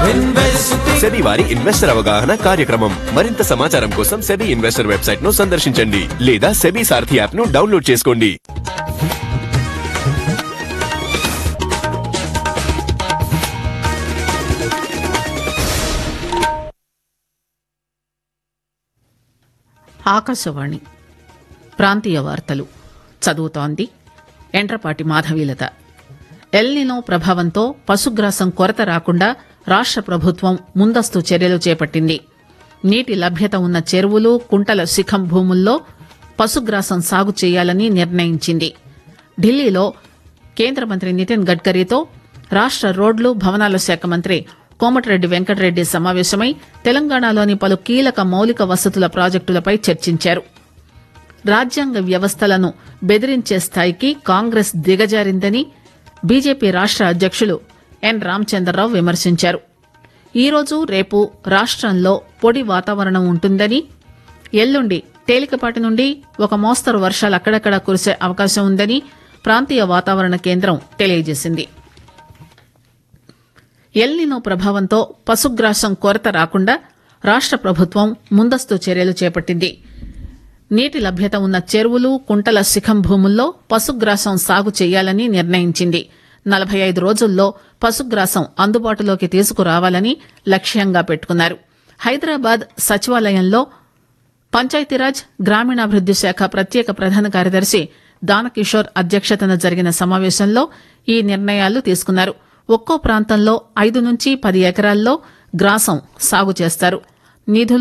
SEBI వారి investor అవగాహన కార్యక్రమం మరింత సమాచారం కోసం సెబీ ఇన్వెస్టర్ వెబ్సైట్ ను సందర్శించండి లేదా సెబీ సారథి యాప్ ను డౌన్లోడ్ చేసుకోండి ఆకాశవాణి ప్రాంతీయ వార్తలు చదువుతోంది ఎండ్రపాటి మాధవీలత ఎల్నినో ప్రభావంతో పశుగ్రాసం కొరత రాకుండా రాష్ట ప్రభుత్వం ముందస్తు చర్యలు చేపట్టింది నీటి లభ్యత ఉన్న చెరువులు కుంటల శిఖం భూముల్లో పశుగ్రాసం సాగు చేయాలని నిర్ణయించింది ఢిల్లీలో కేంద్ర మంత్రి నితిన్ గడ్కరీతో రాష్ట రోడ్లు భవనాల శాఖ మంత్రి కోమటిరెడ్డి వెంకటరెడ్డి సమావేశమై తెలంగాణలోని పలు కీలక మౌలిక వసతుల ప్రాజెక్టులపై చర్చించారు రాజ్యాంగ వ్యవస్థలను బెదిరించే స్థాయికి కాంగ్రెస్ దిగజారిందని బీజేపీ రాష్ట అధ్యక్షులు ఎన్ రామచంద్రరావు విమర్శించారు ఈరోజు రేపు రాష్టంలో పొడి వాతావరణం ఉంటుందని ఎల్లుండి తేలికపాటి నుండి ఒక మోస్తరు వర్షాలు అక్కడక్కడ కురిసే అవకాశం ఉందని ప్రాంతీయ వాతావరణ కేంద్రం తెలియజేసింది ఎల్నినో ప్రభావంతో పశుగ్రాసం కొరత రాకుండా రాష్ట ప్రభుత్వం ముందస్తు చర్యలు చేపట్టింది నీటి లభ్యత ఉన్న చెరువులు కుంటల శిఖం భూముల్లో పశుగ్రాసం సాగు చేయాలని నిర్ణయించింది నలభై ఐదు రోజుల్లో పశుగ్రాసం అందుబాటులోకి తీసుకురావాలని లక్ష్యంగా పెట్టుకున్నారు హైదరాబాద్ సచివాలయంలో పంచాయతీరాజ్ గ్రామీణాభివృద్ది శాఖ ప్రత్యేక ప్రధాన కార్యదర్శి దానకిషోర్ అధ్యక్షతన జరిగిన సమావేశంలో ఈ నిర్ణయాలు తీసుకున్నారు ఒక్కో ప్రాంతంలో ఐదు నుంచి పది ఎకరాల్లో గ్రాసం సాగు చేస్తారు నిధులు